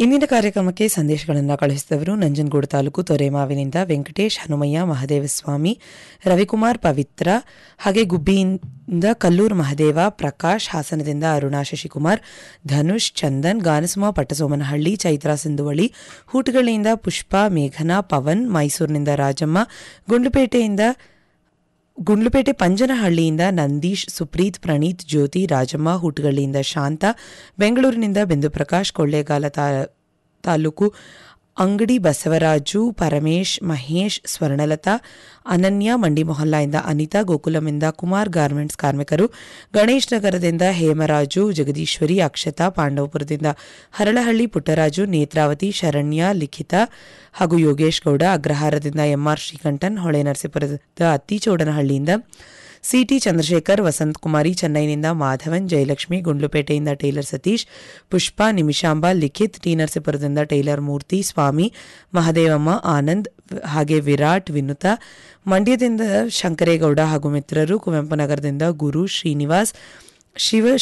ಇಂದಿನ ಕಾರ್ಯಕ್ರಮಕ್ಕೆ ಸಂದೇಶಗಳನ್ನು ಕಳುಹಿಸಿದವರು ನಂಜನಗೂಡು ತಾಲೂಕು ತೊರೆಮಾವಿನಿಂದ ವೆಂಕಟೇಶ್ ಹನುಮಯ್ಯ ಮಹದೇವಸ್ವಾಮಿ ರವಿಕುಮಾರ್ ಪವಿತ್ರ ಹಾಗೆ ಗುಬ್ಬಿಯಿಂದ ಕಲ್ಲೂರು ಮಹದೇವ ಪ್ರಕಾಶ್ ಹಾಸನದಿಂದ ಅರುಣಾ ಶಶಿಕುಮಾರ್ ಧನುಷ್ ಚಂದನ್ ಗಾನಸುಮ ಪಟ್ಟಸೋಮನಹಳ್ಳಿ ಚೈತ್ರಾ ಸಿಂಧುವಳಿ ಹೂಟಗಳಿಂದ ಪುಷ್ಪ ಮೇಘನಾ ಪವನ್ ಮೈಸೂರಿನಿಂದ ರಾಜಮ್ಮ ಗುಂಡ್ಲುಪೇಟೆಯಿಂದ ಗುಂಡ್ಲುಪೇಟೆ ಪಂಜನಹಳ್ಳಿಯಿಂದ ನಂದೀಶ್ ಸುಪ್ರೀತ್ ಪ್ರಣೀತ್ ಜ್ಯೋತಿ ರಾಜಮ್ಮ ಹುಟ್ಗಳಿಂದ ಶಾಂತ ಬೆಂಗಳೂರಿನಿಂದ ಬಿಂದು ಪ್ರಕಾಶ್ ಕೊಳ್ಳೇಗಾಲ ತಾ- ತಾಲೂಕು ಅಂಗಡಿ ಬಸವರಾಜು ಪರಮೇಶ್ ಮಹೇಶ್ ಸ್ವರ್ಣಲತಾ ಅನನ್ಯ ಮಂಡಿ ಮೊಹಲ್ಲಾಯಿಂದ ಅನಿತಾ ಗೋಕುಲಮಿಂದ ಕುಮಾರ್ ಗಾರ್ಮೆಂಟ್ಸ್ ಕಾರ್ಮಿಕರು ಗಣೇಶ್ ನಗರದಿಂದ ಹೇಮರಾಜು ಜಗದೀಶ್ವರಿ ಅಕ್ಷತಾ ಪಾಂಡವಪುರದಿಂದ ಹರಳಹಳ್ಳಿ ಪುಟ್ಟರಾಜು ನೇತ್ರಾವತಿ ಶರಣ್ಯ ಲಿಖಿತ ಹಾಗೂ ಯೋಗೇಶ್ ಗೌಡ ಅಗ್ರಹಾರದಿಂದ ಎಂಆರ್ ಶ್ರೀಕಂಠನ್ ಹೊಳೆ ನರಸೀಪುರದ ಅತ್ತಿಚೌಡನಹಳ್ಳಿಯಿಂದ ಸಿಟಿ ಚಂದ್ರಶೇಖರ್ ವಸಂತ್ ಕುಮಾರಿ ಚೆನ್ನೈನಿಂದ ಮಾಧವನ್ ಜಯಲಕ್ಷ್ಮಿ ಗುಂಡ್ಲುಪೇಟೆಯಿಂದ ಟೇಲರ್ ಸತೀಶ್ ಪುಷ್ಪ ನಿಮಿಷಾಂಬ ಲಿಖಿತ್ ಟಿ ನರಸೀಪುರದಿಂದ ಟೇಲರ್ ಮೂರ್ತಿ ಸ್ವಾಮಿ ಮಹದೇವಮ್ಮ ಆನಂದ್ ಹಾಗೆ ವಿರಾಟ್ ವಿನುತ ಮಂಡ್ಯದಿಂದ ಶಂಕರೇಗೌಡ ಹಾಗೂ ಮಿತ್ರರು ಕುವೆಂಪು ನಗರದಿಂದ ಗುರು ಶ್ರೀನಿವಾಸ್ ಶಿವ